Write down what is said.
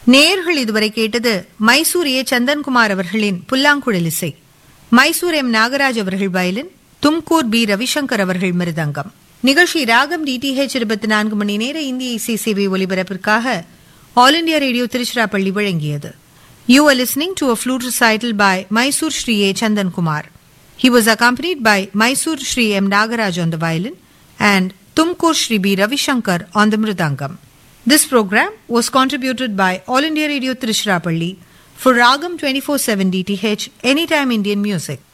நேயர்கள் இதுவரை கேட்டது மைசூர் ஏ சந்தன்குமார் அவர்களின் புல்லாங்குழல் இசை மைசூர் எம் நாகராஜ் அவர்கள் வயலின் தும்கூர் பி ரவிசங்கர் அவர்கள் மிருதங்கம் நிகழ்ச்சி ராகம் டிடிஹெச் இருபத்தி நான்கு மணி நேர இந்திய இசை சேவை ஒலிபரப்பிற்காக ஆல் இண்டியா ரேடியோ திருச்சிராப்பள்ளி வழங்கியது you are listening to a flute recital by Mysore Sri A Chandankumar He was accompanied by Mysore Sri M. Nagaraj on the violin and Tumkur Sri B. Ravishankar on the mridangam. This program was contributed by All India Radio Trishurapalli for Ragam 24/7 DTH Anytime Indian Music.